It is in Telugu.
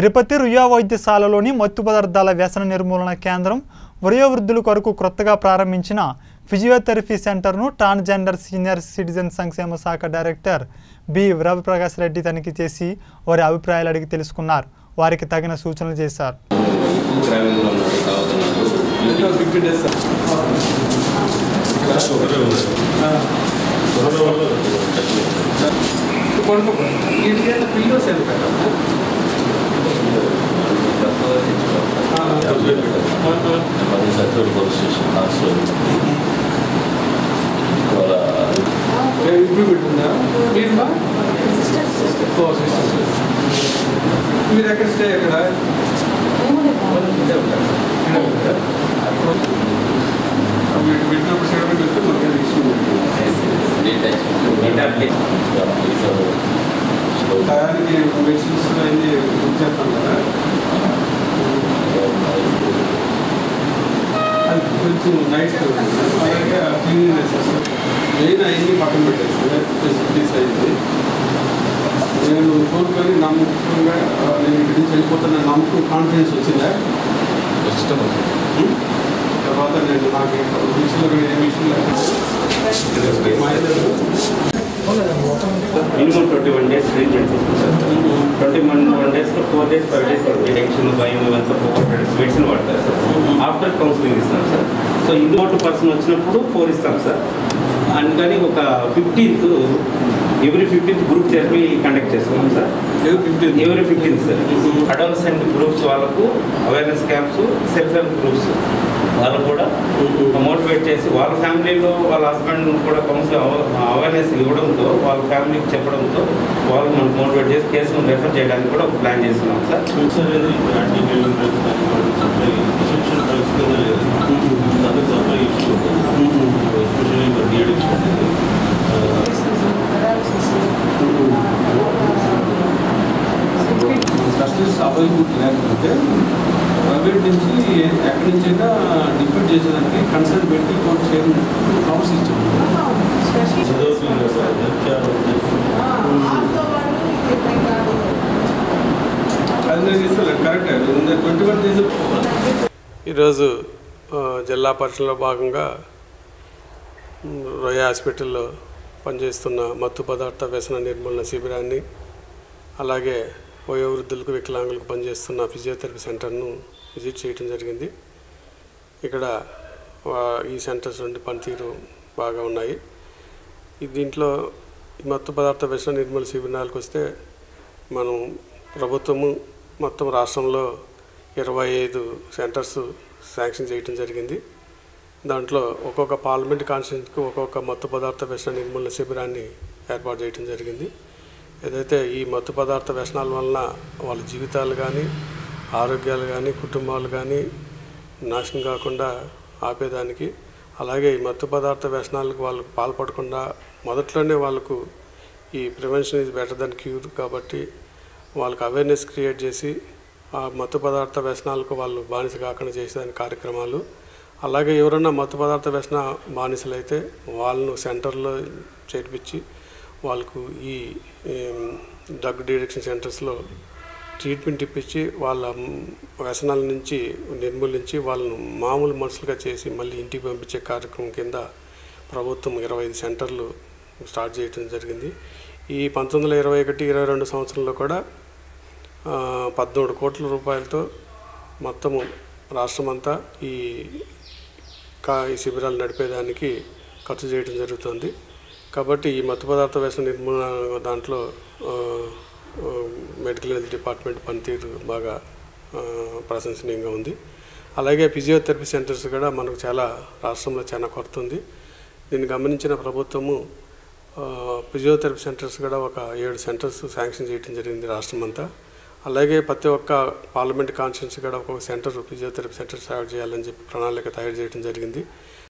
తిరుపతి రుయా వైద్యశాలలోని మత్తు పదార్థాల వ్యసన నిర్మూలన కేంద్రం వయోవృద్ధుల కొరకు క్రొత్తగా ప్రారంభించిన ఫిజియోథెరపీ సెంటర్ను ట్రాన్స్జెండర్ సీనియర్ సిటిజన్ సంక్షేమ శాఖ డైరెక్టర్ బి రవిప్రకాష్ రెడ్డి తనిఖీ చేసి వారి అభిప్రాయాలు అడిగి తెలుసుకున్నారు వారికి తగిన సూచనలు చేశారు ట్రావెలింగ్లో ఉన్నాడు తాగుతున్నాడు ఇంకా ఫిఫ్టీన్ డేస్ కొనుక్కో వీటికి పిల్లోస్ ఎంత పెట్టాలి సత్యూర్ పోలీస్ స్టేషన్ హాస్టల్ వాళ్ళ ఇంప్రూవ్మెంట్ ఉందా మీరు మా ఓ సిస్టర్ మీరు ఎక్కడ స్టే ఎక్కడ వీటి పెట్టినప్పుడు సెలవు పెడితే మనకి ఇష్యూ టయానికి మెడిసిన్స్ అన్ని బుక్ చేస్తాం కదా అది కొంచెం నైట్ అలాగే క్లీనింగ్నెస్ మెయిన్ అవన్నీ పక్కన పెట్టేస్తే ఫెసిలిటీస్ అయింది నేను కోరుకొని నమ్మకంగా ఆ, నేను ఇక్కడి నుంచి వెళ్ళిపోతున్న నమ్మకం కాన్ఫిడెన్స్ వచ్చిందా తర్వాత నేను నాకు విషయంలో కూడా ఏ విషయంలో minimum twenty one days treatment twenty one one డేస్లో ఫోర్ డేస్ ఫైవ్ డేస్ వరకు టెన్షన్ భయం ఇవంతా పోగొట్టడానికి మెడిసిన్ వాడతారు సార్ ఆఫ్టర్ కౌన్సిలింగ్ ఇస్తాం సార్ సో ఇంకోటి పర్సన్ వచ్చినప్పుడు ఫోర్ ఇస్తాం సార్ అందుకని ఒక fifteenth every fifteenth group therapy conduct చేస్తున్నాం sir fifteen every fifteenth sir adolescent groups వాళ్ళకు awareness camps self help groups వాళ్ళు కూడా మోటివేట్ చేసి వాళ్ళ ఫ్యామిలీలో వాళ్ళ హస్బెండ్ కూడా కౌన్సిల్ అవేర్నెస్ ఇవ్వడంతో వాళ్ళ ఫ్యామిలీకి చెప్పడంతో వాళ్ళు మనకు మోటివేట్ చేసి కేసును రెఫర్ చేయడానికి కూడా ఒక ప్లాన్ చేస్తున్నాం సార్ స్పెషలిస్ట్ అవైలబిలిటీ లేకపోతే ప్రైవేట్ నుంచి ఎక్కడి నుంచైనా డిపెండ్ చేసేదానికి కన్సల్ట్ పెట్టి కోర్టు చేయడం ప్రామిస్ ఇచ్చాము అది నేను ఇస్తాను కరెక్ట్ ట్వంటీ వన్ డేస్ ఈరోజు ఆ, జిల్లా పరిషత్లో భాగంగా మ్, రొయ్య హాస్పిటల్లో పనిచేస్తున్న మత్తు పదార్థ వ్యసన నిర్మూలన శిబిరాన్ని అలాగే వయోవృద్ధులకు వికలాంగులకు పనిచేస్తున్న ఫిజియోథెరపీ సెంటర్ను విజిట్ చేయడం జరిగింది ఇక్కడ ఆ, ఈ సెంటర్స్ నుండి పనితీరు బాగా ఉన్నాయి ఈ దీంట్లో ఈ మత్తు పదార్థ వ్యసన నిర్మూలన శిబిరాలకు వస్తే మనం ప్రభుత్వము మొత్తం రాష్ట్రంలో ఇరవై ఐదు సెంటర్స్ శాంక్షన్ చేయడం జరిగింది దాంట్లో ఒక్కొక్క పార్లమెంట్ కాన్స్టిట్యూన్సీకి ఒక్కొక్క మత్తు పదార్థ వ్యసన నిర్మూలన శిబిరాన్ని ఏర్పాటు చేయడం జరిగింది ఏదైతే ఈ మత్తు పదార్థ వ్యసనాల వలన వాళ్ళ జీవితాలు కానీ ఆరోగ్యాలు కానీ కుటుంబాలు కానీ నాశనం కాకుండా ఆపేదానికి అలాగే ఈ మత్తు పదార్థ వ్యసనాలకు వాళ్ళు పాల్పడకుండా మొదట్లోనే వాళ్ళకు ఈ prevention is better then cure కాబట్టి వాళ్ళకి అవేర్నెస్ క్రియేట్ చేసి ఆ మత్తు పదార్థ వ్యసనాలకు వాళ్ళు బానిస కాకుండా చేసేదాని కార్యక్రమాలు అలాగే ఎవరన్నా మత్తు పదార్థ వ్యసన బానిసలైతే వాళ్ళను సెంటర్లో చేర్పించి వాళ్ళకు ఈ డ్రగ్ డిడక్షన్ సెంటర్స్లో ట్రీట్మెంట్ ఇప్పించి వాళ్ళ వ్యసనాల నుంచి నిర్మూలించి వాళ్ళను మామూలు మనుషులుగా చేసి మళ్ళీ ఇంటికి పంపించే కార్యక్రమం కింద ప్రభుత్వం ఇరవై ఐదు సెంటర్లు స్టార్ట్ చేయడం జరిగింది ఈ పంతొమ్మిది వందల ఇరవై ఒకటి ఇరవై రెండు సంవత్సరంలో కూడా ఆ, పద్మూడు కోట్ల రూపాయలతో మొత్తము రాష్ట్రమంతా ఈ కా ఈ శిబిరాలు నడిపేదానికి ఖర్చు చేయడం జరుగుతుంది కాబట్టి ఈ మత్తు పదార్థ వ్యసన నిర్మూలన దాంట్లో ఆ, ఆ, మెడికల్ హెల్త్ డిపార్ట్మెంట్ పనితీరు బాగా ఆ, ప్రశంసనీయంగా ఉంది అలాగే ఫిజియోథెరపీ సెంటర్స్ కూడా మనకు చాలా రాష్ట్రంలో చాలా కొరత ఉంది దీన్ని గమనించిన ప్రభుత్వము ఆ, ఫిజియోథెరపీ సెంటర్స్ కూడా ఒక ఏడు సెంటర్స్ శాంక్షన్ చేయడం జరిగింది రాష్ట్రం అంతా అలాగే ప్రతి ఒక్క పార్లమెంట్ కాన్స్టిట్యూన్సీ కూడా ఒక్కొక్క సెంటర్ ఫిజియోథెరపీ సెంటర్ తయారు చేయాలని చెప్పి ప్రణాళిక తయారు చేయడం జరిగింది